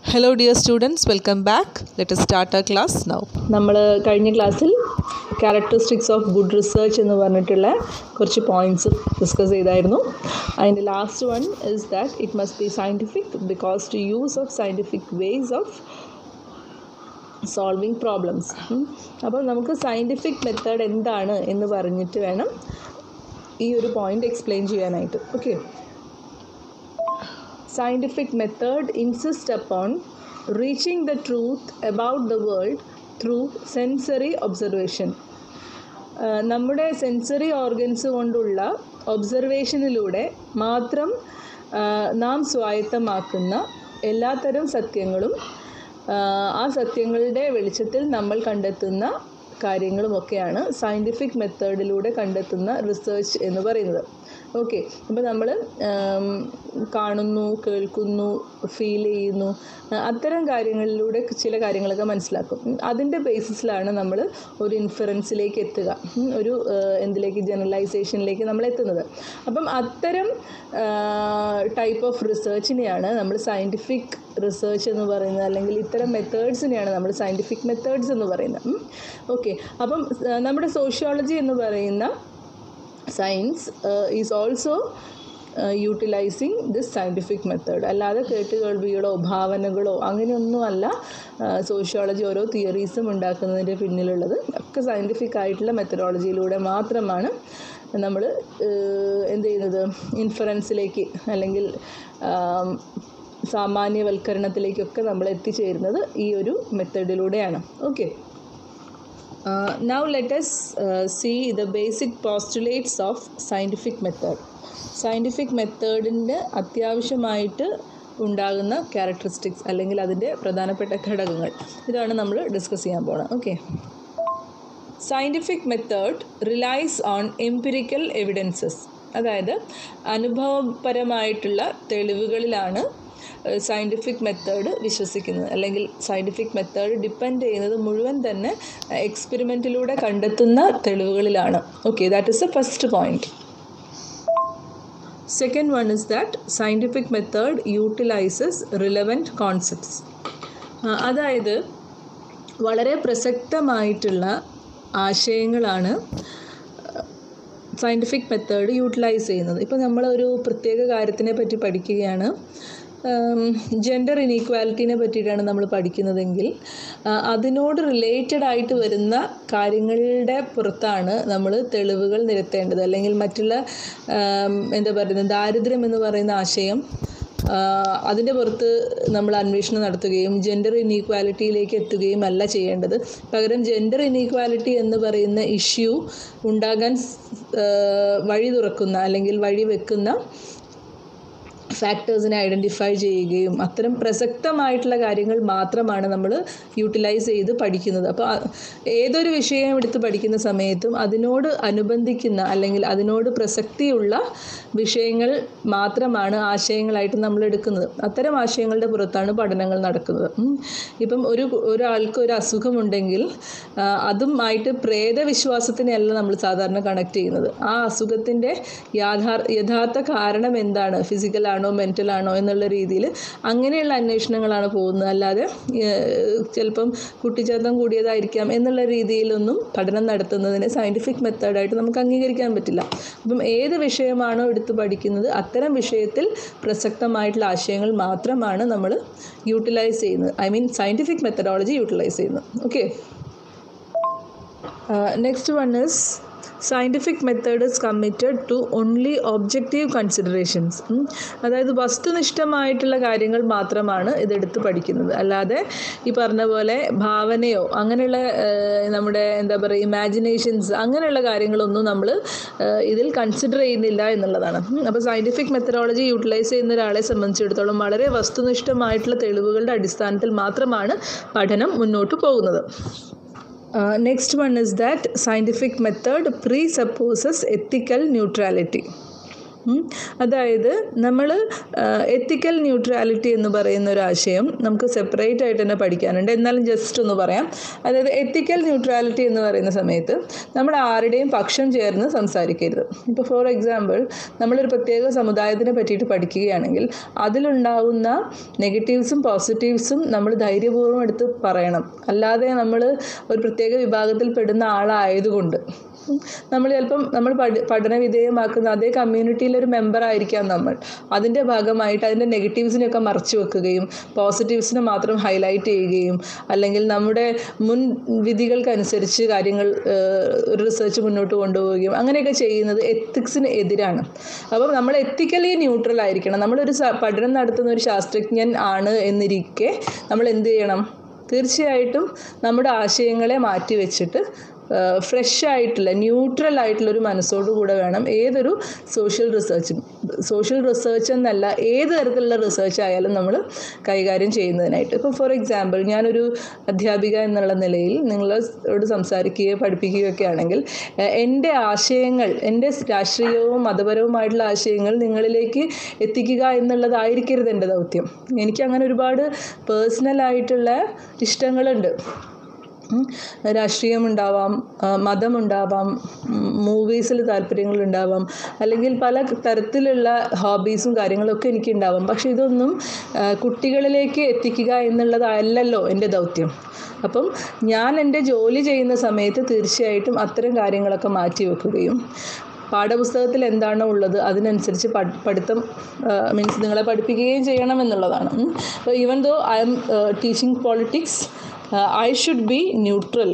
Hello dear students, welcome back. Let us start our class now. നമ്മൾ കഴിഞ്ഞ ക്ലാസ്സിൽ characteristics of good research എന്ന് പറഞ്ഞിട്ടുള്ള കുറച്ച് പോയിൻറ്റ്സ് ഡിസ്കസ് ചെയ്തായിരുന്നു അതിൻ്റെ last one is that it must be scientific because to use of scientific ways of solving problems അപ്പോൾ നമുക്ക് സയൻറ്റിഫിക് മെത്തേഡ് എന്താണ് എന്ന് പറഞ്ഞിട്ട് വേണം ഈ ഒരു പോയിൻ്റ് എക്സ്പ്ലെയിൻ ചെയ്യാനായിട്ട് okay scientific method insists upon reaching the truth about the world through sensory observation ah നമ്മുടെ സെൻസറി ഓർഗൻസ് കൊണ്ടുള്ള ഒബ്സർവേഷനിലൂടെ മാത്രം ആഹ് നാം സ്വായത്തമാക്കുന്ന എല്ലാത്തരം സത്യങ്ങളും ആഹ് ആ സത്യങ്ങളുടെ വെളിച്ചത്തിൽ നമ്മൾ കണ്ടെത്തുന്ന കാര്യങ്ങളുമൊക്കെയാണ് സയൻറ്റിഫിക് മെത്തേഡിലൂടെ കണ്ടെത്തുന്ന റിസർച്ച് എന്ന് പറയുന്നത് ഓക്കെ അപ്പോൾ നമ്മൾ കാണുന്നു കേൾക്കുന്നു ഫീൽ ചെയ്യുന്നു ആ, അത്തരം കാര്യങ്ങളിലൂടെ ചില കാര്യങ്ങളൊക്കെ മനസ്സിലാക്കും ഉം, അതിൻ്റെ ബേസിസിലാണ് നമ്മൾ ഒരു ഇൻഫറൻസിലേക്ക് എത്തുക ഉം, ഒരു ആ, എന്തിലേക്ക് ജനറലൈസേഷനിലേക്ക് നമ്മൾ എത്തുന്നത് അപ്പം അത്തരം ടൈപ്പ് ഓഫ് റിസർച്ചിനെയാണ് നമ്മൾ സയൻറ്റിഫിക് റിസർച്ച് എന്ന് പറയുന്നത് അല്ലെങ്കിൽ ഇത്തരം മെത്തേഡ്സിനെയാണ് നമ്മൾ സയൻറ്റിഫിക് മെത്തേഡ്സ് എന്ന് പറയുന്നത് ഓക്കെ അപ്പം ആ, നമ്മുടെ സോഷ്യോളജി എന്ന് പറയുന്ന science is also utilising this scientific method അല്ലാതെ കേട്ടുകേൾവികളോ ഭാവനകളോ അങ്ങനെയൊന്നുമല്ല സോഷ്യോളജി ഓരോ തിയറീസും ഉണ്ടാക്കുന്നതിൻ്റെ പിന്നിലുള്ളത് ഒക്കെ സയൻറ്റിഫിക് ആയിട്ടുള്ള മെത്തഡോളജിയിലൂടെ മാത്രമാണ് നമ്മൾ എന്ത് ചെയ്യുന്നത് ഇൻഫറൻസിലേക്ക് അല്ലെങ്കിൽ ആം, സാമാന്യവൽക്കരണത്തിലേക്കൊക്കെ നമ്മൾ എത്തിച്ചേരുന്നത് ഈ ഒരു മെത്തേഡിലൂടെയാണ് okay Uh, now let us uh, see the basic postulates of scientific method. Scientific മെത്തേഡിൻ്റെ അത്യാവശ്യമായിട്ട് ഉണ്ടാകുന്ന ക്യാരക്ടറിസ്റ്റിക്സ് അല്ലെങ്കിൽ അതിൻ്റെ പ്രധാനപ്പെട്ട ഘടകങ്ങൾ ഇതാണ് നമ്മൾ ഡിസ്കസ് ചെയ്യാൻ പോകുന്നത് okay scientific method relies on empirical evidences അതായത് അനുഭവപരമായിട്ടുള്ള തെളിവുകളിലാണ് സയൻറ്റിഫിക് മെത്തേഡ് വിശ്വസിക്കുന്നത് അല്ലെങ്കിൽ സയൻറ്റിഫിക് മെത്തേഡ് ഡിപ്പെൻഡ് ചെയ്യുന്നത് മുഴുവൻ തന്നെ എക്സ്പെരിമെൻറ്റിലൂടെ കണ്ടെത്തുന്ന തെളിവുകളിലാണ് okay that is the first point second one is that scientific method utilises relevant concepts അതായത് വളരെ പ്രസക്തമായിട്ടുള്ള ആശയങ്ങളാണ് സയൻറ്റിഫിക് മെത്തേഡ് യൂട്ടിലൈസ് ചെയ്യുന്നത് ഇപ്പോൾ നമ്മൾ ഒരു പ്രത്യേക കാര്യത്തിനെ പറ്റി പഠിക്കുകയാണ് ജെൻഡർ ഇനീക്വാലിറ്റീനെ പറ്റിയിട്ടാണ് നമ്മൾ പഠിക്കുന്നതെങ്കിൽ ആ, അതിനോട് റിലേറ്റഡ് ആയിട്ട് വരുന്ന കാര്യങ്ങളുടെ പുറത്താണ് നമ്മൾ തെളിവുകൾ നിരത്തേണ്ടത് അല്ലെങ്കിൽ മറ്റുള്ള ആം, എന്താ പറയുന്നത് ദാരിദ്ര്യം എന്ന് പറയുന്ന ആശയം അതിൻ്റെ പുറത്ത് നമ്മൾ അന്വേഷണം നടത്തുകയും ജെൻഡർ ഇനീക്വാലിറ്റിയിലേക്ക് എത്തുകയും അല്ല ചെയ്യേണ്ടത് പകരം ജെൻഡർ ഇനീക്വാലിറ്റി എന്ന് പറയുന്ന ഇഷ്യൂ ഉണ്ടാകാൻ സ്- ആ, വഴി തുറക്കുന്ന അല്ലെങ്കിൽ വഴി വെക്കുന്ന ഫാക്ടേഴ്സിനെ ഐഡൻറ്റിഫൈ ചെയ്യുകയും അത്തരം പ്രസക്തമായിട്ടുള്ള കാര്യങ്ങൾ മാത്രമാണ് നമ്മൾ യൂട്ടിലൈസ് ചെയ്ത് പഠിക്കുന്നത് അപ്പോൾ അ- ഏതൊരു വിഷയം എടുത്ത് പഠിക്കുന്ന സമയത്തും അതിനോട് അനുബന്ധിക്കുന്ന അല്ലെങ്കിൽ അതിനോട് പ്രസക്തിയുള്ള വിഷയങ്ങൾ മാത്രമാണ് ആശയങ്ങളായിട്ട് നമ്മൾ എടുക്കുന്നത് അത്തരം ആശയങ്ങളുടെ പുറത്താണ് പഠനങ്ങൾ നടക്കുന്നത് ഉം. ഇപ്പം ഒരു ഒരാൾക്ക് ഒരു അസുഖമുണ്ടെങ്കിൽ ആ, അതുമായിട്ട് പ്രേതവിശ്വാസത്തിനെയല്ല നമ്മൾ സാധാരണ കണക്ട് ചെയ്യുന്നത് ആ അസുഖത്തിൻ്റെ യാഥാർ യഥാർത്ഥ കാരണം എന്താണ് ഫിസിക്കലാണോ മെൻ്റലാണോ എന്നുള്ള രീതിയിൽ അങ്ങനെയുള്ള അന്വേഷണങ്ങളാണ് പോകുന്നത് അല്ലാതെ ഏഹ്, ചിലപ്പം കുട്ടിച്ചേർത്തം കൂടിയതായിരിക്കാം എന്നുള്ള രീതിയിലൊന്നും പഠനം നടത്തുന്നതിനെ സയൻറ്റിഫിക് മെത്തേഡായിട്ട് നമുക്ക് അംഗീകരിക്കാൻ പറ്റില്ല അപ്പം ഏത് വിഷയമാണോ എടുത്ത് പഠിക്കുന്നത് അത്തരം വിഷയത്തിൽ പ്രസക്തമായിട്ടുള്ള ആശയങ്ങൾ മാത്രമാണ് നമ്മൾ യൂട്ടിലൈസ് ചെയ്യുന്നത് I mean scientific methodology utilise ചെയ്യുന്നത് okay next one is scientific method is committed to only objective considerations അതായത് വസ്തുനിഷ്ഠമായിട്ടുള്ള കാര്യങ്ങൾ മാത്രമാണ് ഇതെടുത്ത് പഠിക്കുന്നത് അല്ലാതെ ഈ പറഞ്ഞ പോലെ ഭാവനയോ അങ്ങനെയുള്ള ഏഹ്, നമ്മുടെ എന്താ പറയുക ഇമാജിനേഷൻസ് അങ്ങനെയുള്ള കാര്യങ്ങളൊന്നും നമ്മൾ ഇതിൽ കൺസിഡർ ചെയ്യുന്നില്ല എന്നുള്ളതാണ് അപ്പോൾ സയൻറ്റിഫിക് മെത്തഡോളജി യൂട്ടിലൈസ് ചെയ്യുന്ന ഒരാളെ സംബന്ധിച്ചിടത്തോളം വളരെ വസ്തുനിഷ്ഠമായിട്ടുള്ള തെളിവുകളുടെ അടിസ്ഥാനത്തിൽ മാത്രമാണ് പഠനം മുന്നോട്ട് പോകുന്നത് Uh, next one is that scientific method presupposes ethical neutrality ഉം. അതായത് നമ്മൾ എത്തിക്കൽ ന്യൂട്രാലിറ്റി എന്ന് പറയുന്ന ഒരു ആശയം നമുക്ക് സെപ്പറേറ്റ് ആയിട്ട് തന്നെ പഠിക്കാനുണ്ട് എന്നാലും ജസ്റ്റ് ഒന്ന് പറയാം അതായത് എത്തിക്കൽ ന്യൂട്രാലിറ്റി എന്ന് പറയുന്ന സമയത്ത് നമ്മൾ ആരുടെയും പക്ഷം ചേർന്ന് സംസാരിക്കരുത് ഇപ്പോൾ ഫോർ എക്സാമ്പിൾ നമ്മളൊരു പ്രത്യേക സമുദായത്തിനെ പറ്റിയിട്ട് പഠിക്കുകയാണെങ്കിൽ അതിലുണ്ടാവുന്ന നെഗറ്റീവ്സും പോസിറ്റീവ്സും നമ്മൾ ധൈര്യപൂർവ്വം എടുത്ത് പറയണം അല്ലാതെ നമ്മൾ ഒരു പ്രത്യേക വിഭാഗത്തിൽ പെടുന്ന ആളായതുകൊണ്ട് നമ്മൾ ചിലപ്പം നമ്മൾ പഠി പഠന വിധേയമാക്കുന്ന അതേ കമ്മ്യൂണിറ്റിയിലെ ഒരു മെമ്പർ ആയിരിക്കാം നമ്മൾ അതിൻ്റെ ഭാഗമായിട്ട് അതിൻ്റെ നെഗറ്റീവ്സിനെയൊക്കെ മറച്ചു വെക്കുകയും പോസിറ്റീവ്സിനെ മാത്രം ഹൈലൈറ്റ് ചെയ്യുകയും അല്ലെങ്കിൽ നമ്മുടെ മുൻ വിധികൾക്കനുസരിച്ച് കാര്യങ്ങൾ ഏഹ്, ഒരു റിസർച്ച് മുന്നോട്ട് കൊണ്ടുപോവുകയും അങ്ങനെയൊക്കെ ചെയ്യുന്നത് എത്തിക്സിന് എതിരാണ് അപ്പം നമ്മൾ എത്തിക്കലി ന്യൂട്രൽ ആയിരിക്കണം നമ്മളൊരു സ- പഠനം നടത്തുന്ന ഒരു ശാസ്ത്രജ്ഞൻ ആണ് എന്നിരിക്കെ നമ്മൾ എന്ത് ചെയ്യണം തീർച്ചയായിട്ടും നമ്മുടെ ആശയങ്ങളെ മാറ്റി വെച്ചിട്ട് ഫ്രഷ് ആയിട്ടുള്ള ന്യൂട്രൽ ആയിട്ടുള്ള ഒരു മനസ്സോടുകൂടെ വേണം ഏതൊരു സോഷ്യൽ റിസർച്ചും സോഷ്യൽ റിസർച്ച് എന്നല്ല ഏത് തരത്തിലുള്ള റിസർച്ച് ആയാലും നമ്മൾ കൈകാര്യം ചെയ്യുന്നതിനായിട്ട് ഇപ്പോൾ ഫോർ എക്സാമ്പിൾ ഞാനൊരു അധ്യാപിക എന്നുള്ള നിലയിൽ നിങ്ങളോട് സംസാരിക്കുകയോ പഠിപ്പിക്കുകയോ ഒക്കെ ആണെങ്കിൽ ഏഹ്, എൻ്റെ ആശയങ്ങൾ എൻ്റെ രാഷ്ട്രീയവും മതപരവുമായിട്ടുള്ള ആശയങ്ങൾ നിങ്ങളിലേക്ക് എത്തിക്കുക എന്നുള്ളതായിരിക്കരുത് എൻ്റെ ദൗത്യം എനിക്ക് അങ്ങനെ ഒരുപാട് പേഴ്സണലായിട്ടുള്ള ഇഷ്ടങ്ങളുണ്ട് ഉം. രാഷ്ട്രീയമുണ്ടാവാം ആ, മതമുണ്ടാവാം മൂവീസിൽ താല്പര്യങ്ങളുണ്ടാവാം അല്ലെങ്കിൽ പല തരത്തിലുള്ള ഹോബീസും കാര്യങ്ങളൊക്കെ എനിക്കുണ്ടാവാം പക്ഷെ ഇതൊന്നും ആ, കുട്ടികളിലേക്ക് എത്തിക്കുക എന്നുള്ളതല്ലല്ലോ എൻ്റെ ദൗത്യം അപ്പം ഞാൻ എൻ്റെ ജോലി ചെയ്യുന്ന സമയത്ത് തീർച്ചയായിട്ടും അത്തരം കാര്യങ്ങളൊക്കെ മാറ്റി വെക്കുകയും പാഠപുസ്തകത്തിൽ എന്താണോ ഉള്ളത് അതിനനുസരിച്ച് പഠി- പഠിത്തം മീൻസ് നിങ്ങളെ പഠിപ്പിക്കുകയും ചെയ്യണം എന്നുള്ളതാണ് അപ്പോൾ even though I am teaching politics I should be neutral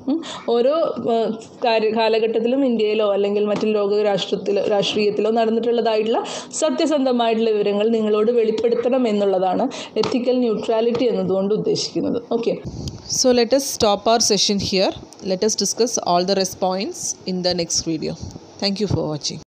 ഓരോ ആ, കാര്യ കാലഘട്ടത്തിലും ഇന്ത്യയിലോ അല്ലെങ്കിൽ മറ്റു ലോക രാഷ്ട്രത്തിലോ രാഷ്ട്രീയത്തിലോ നടന്നിട്ടുള്ളതായിട്ടുള്ള സത്യസന്ധമായിട്ടുള്ള വിവരങ്ങൾ നിങ്ങളോട് വെളിപ്പെടുത്തണം എന്നുള്ളതാണ് എത്തിക്കൽ ന്യൂട്രാലിറ്റി എന്നതുകൊണ്ട് ഉദ്ദേശിക്കുന്നത് okay So let us stop our session here. Let us discuss all the rest points in the next video. Thank you for watching.